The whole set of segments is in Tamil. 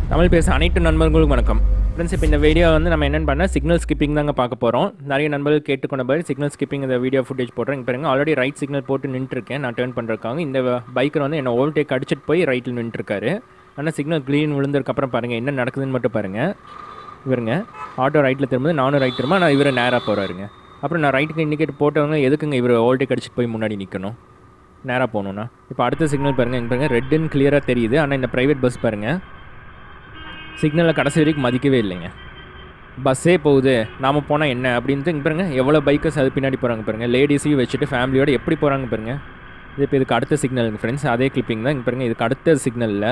தமிழ் பேச அனைத்து நண்பர்களுக்கும் வணக்கம் ஃப்ரெண்ட்ஸ் இப்போ இந்த வீடியோ வந்து நம்ம என்னென்னு பண்ணால் சிக்னல் ஸ்கிப்பிங் தாங்க பார்க்க போகிறோம் நிறைய நண்பர்கள் கேட்டுக்கொண்ட மாதிரி சிக்னல் ஸ்கிப்பிங் இந்த வீடியோ ஃபுட்டேஜ் போடுறேன் இங்கே பாருங்க ஆல்ரெடி ரைட் சிக்னல் போட்டு நின்றுருக்கேன் நான் டேர்ன் பண்ணுறதுக்காக இந்த பைக்கர் வந்து என்ன ஓவர்டேக் அடிச்சிட்டு போய் ரைட்டில் நின்றுருக்காரு ஆனால் சிக்னல் க்ளீன் விழுந்ததுக்கப்புறம் பாருங்கள் என்ன நடக்குதுன்னு மட்டும் பாருங்கள் இவருங்க ஆட்டோ ரைட்டில் திரும்புது நானும் ரைட் திரும்ப நான் இவர் நேராக போகிறாருங்க அப்புறம் நான் ரைட்டுக்கு இண்டிகேட் போட்டவங்க எதுக்குங்க இவர் ஓவர்டேக் அடிச்சிட்டு போய் முன்னாடி நிற்கணும் நேராக போகணுன்னா இப்போ அடுத்த சிக்னல் பாருங்கள் இங்கே பாருங்கள் ரெட்டுன்னு கிளியராக தெரியுது ஆனால் இந்த ப்ரைவேட் பஸ் பாருங்கள் சிக்னலை கடைசி வரைக்கும் மதிக்கவே இல்லைங்க பஸ்ஸே போகுது நாம் போனால் என்ன அப்படின்ட்டு இங்கே பாருங்க எவ்வளோ பைக்கர்ஸ் அது பின்னாடி போகிறாங்க பாருங்கள் லேடிஸையும் வச்சுட்டு ஃபேமிலியோட எப்படி போகிறாங்க பாருங்கள் இது இப்போ இதுக்கு அடுத்த சிக்னலுங்க ஃப்ரெண்ட்ஸ் அதே கிளிப்பிங் தான் இங்கே பாருங்கள் இதுக்கு அடுத்த சிக்னலில்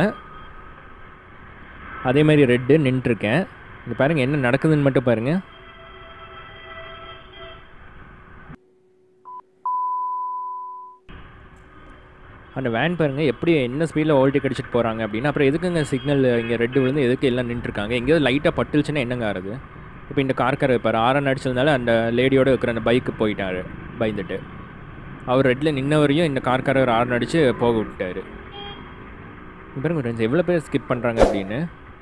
அதே மாதிரி ரெட்டு நின்றுருக்கேன் இங்கே பாருங்கள் என்ன நடக்குதுன்னு மட்டும் பாருங்கள் அந்த வேன் பாருங்கள் எப்படி என்ன ஸ்பீடில் ஓல்டேக் அடிச்சிட்டு போகிறாங்க அப்படின்னா அப்புறம் எதுக்குங்க சிக்னல் இங்கே ரெட்டு விழுந்து எதுக்கு எல்லாம் நின்றுருக்காங்க எங்கேயாவது லைட்டாக பட்டுச்சுன்னா என்னங்க ஆறுது இப்போ இந்த கார்கார் இப்போ ஆரன் அடிச்சதுனால அந்த லேடியோட இருக்கிற அந்த பைக்கு போயிட்டார் பயந்துட்டு அவர் ரெட்டில் நின்னவரையும் இந்த கார்காரர் ஆரன் அடித்து போக விட்டார் பாருங்க ஃப்ரெண்ட்ஸ் எவ்வளோ பேர் ஸ்கிப் பண்ணுறாங்க அப்படின்னு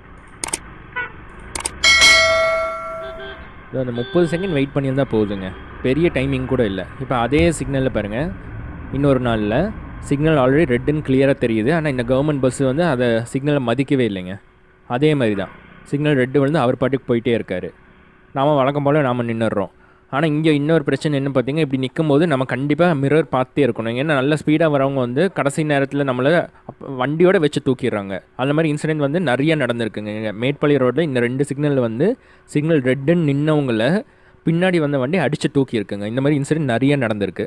இது அந்த முப்பது செகண்ட் வெயிட் பண்ணியிருந்தால் போகுதுங்க பெரிய டைமிங் கூட இல்லை இப்போ அதே சிக்னலில் பாருங்கள் இன்னொரு நாளில் சிக்னல் ஆல்ரெடி ரெட்டுன்னு கிளியராக தெரியுது ஆனால் இந்த கவர்மெண்ட் பஸ்ஸு வந்து அதை சிக்னலை மதிக்கவே இல்லைங்க அதே மாதிரி தான் சிக்னல் ரெட்டு வந்து அவர் பாட்டுக்கு போயிட்டே இருக்கார் நாம் வழக்கம் போல் நாம் நின்றுடுறோம் ஆனால் இங்கே இன்னொரு பிரச்சனை என்ன பார்த்தீங்க இப்படி நிற்கும் போது நம்ம கண்டிப்பாக மிரர் பார்த்தே இருக்கணும் ஏன்னா நல்ல ஸ்பீடாக வரவங்க வந்து கடைசி நேரத்தில் நம்மளை அப்ப வண்டியோட வச்சு தூக்கிடுறாங்க அந்த மாதிரி இன்சிடென்ட் வந்து நிறைய நடந்திருக்குங்க இங்க மேட்பாளைய ரோட்டில் இந்த ரெண்டு சிக்னல் வந்து சிக்னல் ரெட்டுன்னு நின்னவங்கள பின்னாடி வந்த வண்டி அடித்து தூக்கியிருக்குங்க இந்த மாதிரி இன்சிடென்ட் நிறைய நடந்திருக்கு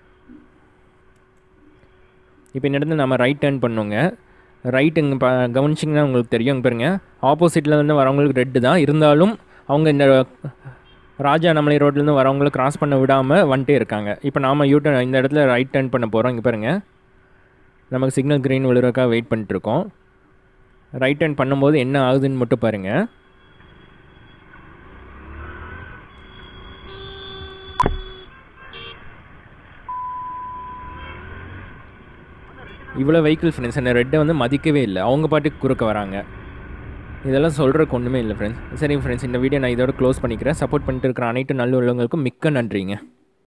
இப்போ இந்த இடத்துல நம்ம ரைட் டேர்ன் பண்ணோங்க ரைட் இங்கே ப கவனிச்சிங்கன்னா உங்களுக்கு தெரியும் இங்க பாருங்க ஆப்போசிட்டில் வந்து வரவங்களுக்கு ரெட்டு தான் இருந்தாலும் அவங்க இந்த ராஜா நம்மளை ரோட்லேருந்து வரவங்களை கிராஸ் பண்ண விடாமல் வந்துட்டே இருக்காங்க இப்போ நாம் யூ டர்ன் இந்த இடத்துல ரைட் டேர்ன் பண்ண போகிறோம் இங்கே பாருங்கள் நமக்கு சிக்னல் க்ரீன் விழுறதுக்காக வெயிட் பண்ணிட்டுருக்கோம் ரைட் டேர்ன் பண்ணும்போது என்ன ஆகுதுன்னு மட்டும் பாருங்கள் இவ்வளோ வெஹிக்கிள் ஃப்ரெண்ட்ஸ் அந்த ரெட்டை வந்து மதிக்கவே இல்லை அவங்க பாட்டுக்கு குறுக்க வராங்க இதெல்லாம் சொல்கிறதுக்கு ஒன்றுமே இல்லை ஃப்ரெண்ட்ஸ் சரி ஃப்ரெண்ட்ஸ் இந்த வீடியோ நான் இதோட க்ளோஸ் பண்ணிக்கிறேன் சப்போர்ட் பண்ணிட்டு இருக்கிற அனைத்து நல்ல உள்ளவங்களுக்கும் மிக்க நன்றிங்க